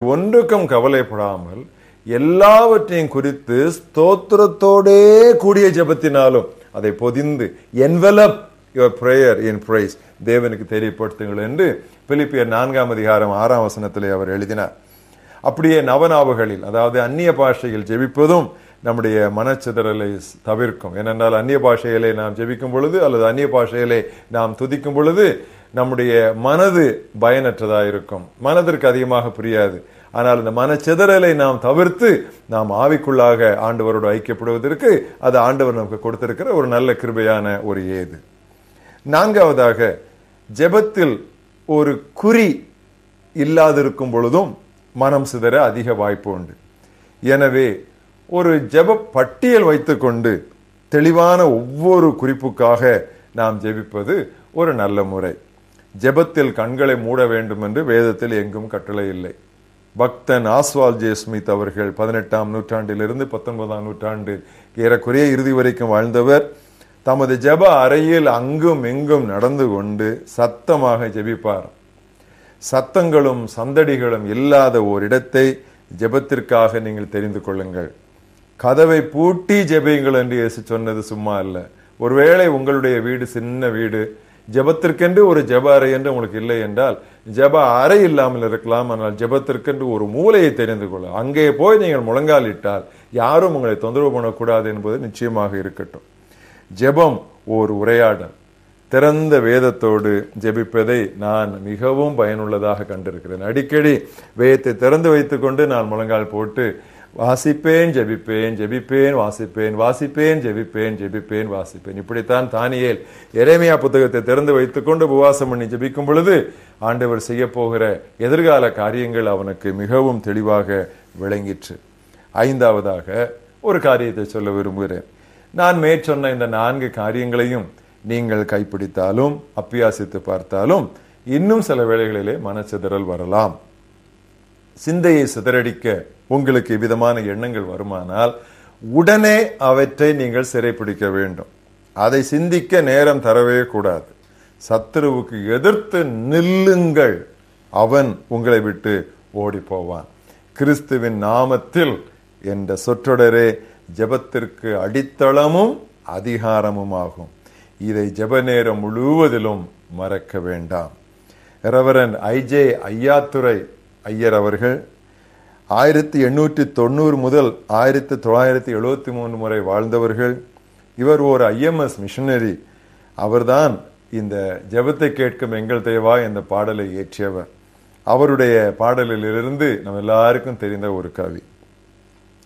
ஒன்றுக்கும் கவலைப்படாமல் எல்லாவற்றையும் குறித்து ஸ்தோத்திரத்தோடே கூடிய ஜெபத்தினாலும் அதை பொதிந்து envelop your prayer in praise தேவனுக்கு தெரியப்படுத்துங்கள் என்று பிலிப்பியர் நான்காம் அதிகாரம் ஆறாம் வசனத்திலே அவர் எழுதினார் அப்படியே நவநாவுகளில் அதாவது அந்நிய பாஷையில் ஜெபிப்பதும் நம்முடைய மனச்சிதறலை தவிர்க்கும் ஏனென்றால் அந்நிய பாஷையிலே நாம் ஜெபிக்கும் பொழுது அல்லது அந்நிய பாஷையிலே நாம் துதிக்கும் பொழுது நம்முடைய மனது பயனற்றதா இருக்கும் மனதிற்கு அதிகமாக புரியாது ஆனால் இந்த மனச்சிதறலை நாம் தவிர்த்து நாம் ஆவிக்குள்ளாக ஆண்டவரோடு ஐக்கியப்படுவதற்கு அது ஆண்டவர் நமக்கு கொடுத்திருக்கிற ஒரு நல்ல கிருபையான ஒரு ஏது நான்காவதாக ஜெபத்தில் ஒரு குறி இல்லாதிருக்கும் பொழுதும் மனம் சிதற அதிக வாய்ப்பு உண்டு எனவே ஒரு ஜெப பட்டியல் வைத்துக்கொண்டு தெளிவான ஒவ்வொரு குறிப்புக்காக நாம் ஜெபிப்பது ஒரு நல்ல முறை ஜெபத்தில் கண்களை மூட வேண்டும் என்று வேதத்தில் எங்கும் கட்டளை இல்லை பக்தன் ஆஸ்வால் ஜே ஸ்மித் அவர்கள் பதினெட்டாம் நூற்றாண்டிலிருந்து பத்தொன்பதாம் நூற்றாண்டு ஏறக்குறைய இறுதி வரைக்கும் வாழ்ந்தவர் தமது ஜெப அறையில் அங்கும் எங்கும் நடந்து கொண்டு சத்தமாக ஜெபிப்பார் சத்தங்களும் சந்தடிகளும் இல்லாத ஓர் இடத்தை ஜெபத்திற்காக நீங்கள் தெரிந்து கொள்ளுங்கள் கதவை பூட்டி ஜெபியுங்கள் என்று இயேசு சொன்னது சும்மா அல்ல ஒருவேளை உங்களுடைய வீடு சின்ன வீடு ஜெபத்திற்கென்று ஒரு ஜெப அறை என்று உங்களுக்கு இல்லை என்றால் ஜெப அறை இல்லாமல் இருக்கலாம் ஆனால் ஜெபத்திற்கென்று ஒரு மூலையை தெரிந்து கொள்ள அங்கே போய் நீங்கள் முழங்கால் இட்டால் யாரும் உங்களை தொந்தரவு பண்ணக்கூடாது என்பது நிச்சயமாக இருக்கட்டும் ஜெபம் ஓர் உரையாடல் திறந்த வேதத்தோடு ஜெபிப்பதை நான் மிகவும் பயனுள்ளதாக கண்டிருக்கிறேன் அடிக்கடி வேதத்தை திறந்து வைத்துக்கொண்டு நான் முழங்கால் போட்டு வாசிப்பேன் ஜெபிப்பேன் ஜெபிப்பேன் வாசிப்பேன் வாசிப்பேன் ஜெபிப்பேன் ஜெபிப்பேன் வாசிப்பேன் இப்படித்தான் தானியேல் எரேமியா புத்தகத்தை திறந்து வைத்துக்கொண்டு உபவாசம் பண்ணி ஜெபிக்கும் பொழுது ஆண்டவர் செய்ய போகிற எதிர்கால காரியங்கள் அவனுக்கு மிகவும் தெளிவாக விளங்கிற்று ஐந்தாவதாக ஒரு காரியத்தை சொல்ல விரும்புகிறேன் நான் மேற்சொன்ன இந்த நான்கு காரியங்களையும் நீங்கள் கைப்பிடித்தாலும் அப்பியாசித்து பார்த்தாலும் இன்னும் சில வேளைகளிலே மனச்சிதறல் வரலாம் சிந்தையை சிதறடிக்க உங்களுக்கு விதமான எண்ணங்கள் வருமானால் உடனே அவற்றை நீங்கள் சிறைப்பிடிக்க வேண்டும் அதை சிந்திக்க நேரம் தரவே கூடாது சத்துருவுக்கு எதிர்த்து நில்லுங்கள் அவன் உங்களை விட்டு ஓடி போவான் கிறிஸ்துவின் நாமத்தில் என்ற சொற்றொடரே ஜெபத்திற்கு அடித்தளமும் அதிகாரமும் ஆகும் இதை ஜெப நேரம் முழுவதிலும் மறக்க வேண்டாம் ரெவரன் ஐஜே ஐயாத்துரை ஐயர் அவர்கள் ஆயிரத்தி எண்ணூற்றி தொண்ணூறு முதல் ஆயிரத்தி தொள்ளாயிரத்தி எழுபத்தி மூணு முறை வாழ்ந்தவர்கள் இவர் ஒரு ஐஎம்எஸ் மிஷனரி அவர்தான் இந்த ஜெபத்தை கேட்கும் எங்கள் தேவா இந்த பாடலை இயற்றியவர் அவருடைய பாடலிலிருந்து நம்ம எல்லாருக்கும் தெரிந்த ஒரு கவி